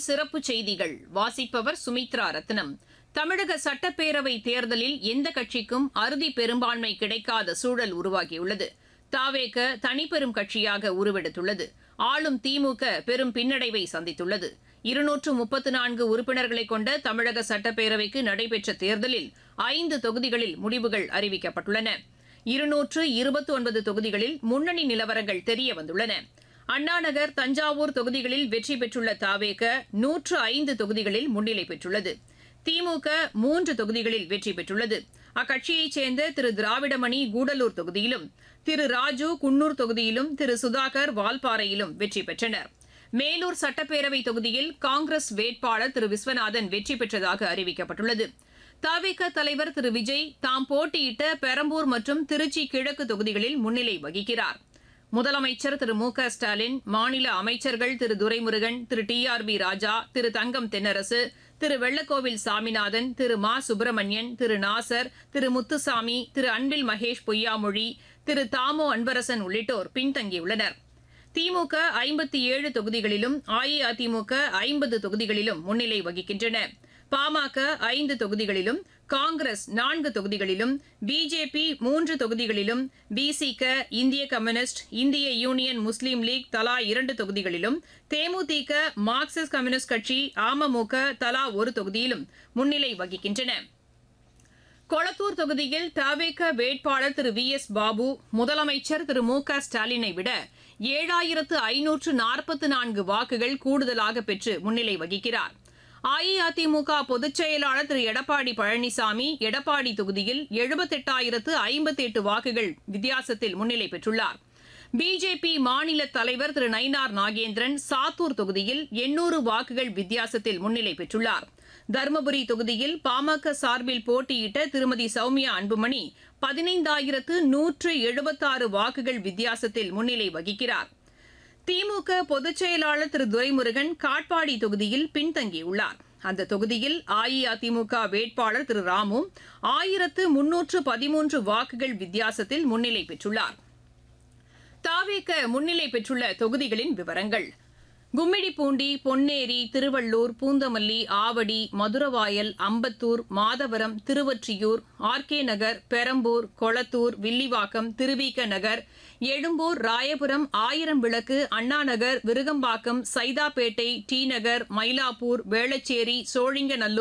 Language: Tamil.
சிறப்பு செய்திகள் வாசிப்பவர் சுமித்ரா ரத்னம் தமிழக சட்டப்பேரவை தேர்தலில் எந்த கட்சிக்கும் அறுதி பெரும்பான்மை கிடைக்காத சூழல் உருவாகியுள்ளது தாவேக தனிப்பெரும் கட்சியாக உருவெடுத்துள்ளது ஆளும் திமுக பெரும் பின்னடைவை சந்தித்துள்ளது இருநூற்று முப்பத்து நான்கு உறுப்பினர்களை கொண்ட தமிழக சட்டப்பேரவைக்கு நடைபெற்ற தேர்தலில் ஐந்து தொகுதிகளில் முடிவுகள் அறிவிக்கப்பட்டுள்ளன இருநூற்று இருபத்தி ஒன்பது தொகுதிகளில் முன்னணி நிலவரங்கள் தெரிய வந்துள்ளன அண்ணாநகர் தஞ்சாவூர் தொகுதிகளில் வெற்றி பெற்றுள்ள தாவேக நூற்று ஐந்து தொகுதிகளில் முன்னிலை பெற்றுள்ளது திமுக மூன்று தொகுதிகளில் வெற்றி பெற்றுள்ளது அக்கட்சியைச் சேர்ந்த திரு திராவிடமணி கூடலூர் தொகுதியிலும் திரு ராஜு குன்னூர் தொகுதியிலும் திரு சுதாகர் வால்பாறையிலும் வெற்றி பெற்றனர் மேலூர் சட்டப்பேரவை தொகுதியில் காங்கிரஸ் வேட்பாளர் திரு விஸ்வநாதன் வெற்றி பெற்றதாக அறிவிக்கப்பட்டுள்ளது தவிக தலைவர் திரு விஜய் தாம் போட்டியிட்ட பெரம்பூர் மற்றும் திருச்சி கிழக்கு தொகுதிகளில் முன்னிலை வகிக்கிறார் முதலமைச்சர் திரு மு க ஸ்டாலின் மாநில அமைச்சர்கள் திரு துரைமுருகன் திரு டி ஆர் பி ராஜா திரு தங்கம் தென்னரசு திரு வெள்ளக்கோவில் சாமிநாதன் திரு மா சுப்பிரமணியன் திரு நாசர் திரு முத்துசாமி திரு அன்பில் மகேஷ் பொய்யாமொழி திரு தாமோ அன்பரசன் உள்ளிட்டோர் பின்தங்கியுள்ளனர் திமுக ஐம்பத்தி ஏழு தொகுதிகளிலும் அஇஅதிமுக ஐம்பது தொகுதிகளிலும் முன்னிலை வகிக்கின்றன பாமக ஐந்து தொகுதிகளிலும் காங்கிரஸ் நான்கு தொகுதிகளிலும் பிஜேபி மூன்று தொகுதிகளிலும் பிசிக இந்திய கம்யூனிஸ்ட் இந்திய யூனியன் முஸ்லீம் லீக் தலா இரண்டு தொகுதிகளிலும் தேமுதிக மார்க்சிஸ்ட் கம்யூனிஸ்ட் கட்சி அமமுக தலா ஒரு தொகுதியிலும் முன்னிலை வகிக்கின்றன கொளத்தூர் தொகுதியில் தவேக வேட்பாளர் திரு வி எஸ் பாபு முதலமைச்சர் திரு மு க ஸ்டாலினை விட ஏழாயிரத்து ஐநூற்று நாற்பத்து நான்கு வாக்குகள் கூடுதலாக பெற்று முன்னிலை வகிக்கிறார் அஇஅதிமுக பொதுச் செயலாளர் திரு எடப்பாடி பழனிசாமி எடப்பாடி தொகுதியில் எழுபத்தெட்டாயிரத்து ஐம்பத்தி எட்டு வாக்குகள் வித்தியாசத்தில் முன்னிலை பெற்றுள்ளார் பிஜேபி மாநில தலைவர் திரு நயினார் நாகேந்திரன் சாத்தூர் தொகுதியில் எண்ணூறு வாக்குகள் வித்தியாசத்தில் முன்னிலை பெற்றுள்ளார் தருமபுரி தொகுதியில் பாமக சார்பில் போட்டியிட்ட திருமதி சௌமியா அன்புமணி பதினைந்தாயிரத்து நூற்று எழுபத்தாறு வாக்குகள் வித்தியாசத்தில் முன்னிலை வகிக்கிறார் திமுக பொதுச் செயலாளர் திரு துரைமுருகன் காட்பாடி தொகுதியில் பின்தங்கியுள்ளார் அந்த தொகுதியில் அஇஅதிமுக வேட்பாளர் திரு ராமு ஆயிரத்து முன்னூற்று பதிமூன்று வாக்குகள் வித்தியாசத்தில் முன்னிலை பெற்றுள்ளார் தாவேக முன்னிலை பெற்றுள்ள தொகுதிகளின் விவரங்கள் கும்மிடிப்பூண்டி பொன்னேரி திருவள்ளூர் பூந்தமல்லி ஆவடி மதுரவாயல் அம்பத்தூர் மாதவரம் திருவொற்றியூர் ஆர்கே நகர் பெரம்பூர் கொளத்தூர் வில்லிவாக்கம் திருவிக நகர் எழும்பூர் ராயபுரம் ஆயிரம் விளக்கு அண்ணாநகர் விருகம்பாக்கம் சைதாப்பேட்டை டி நகர் மயிலாப்பூர் வேளச்சேரி சோழிங்கநல்லூர்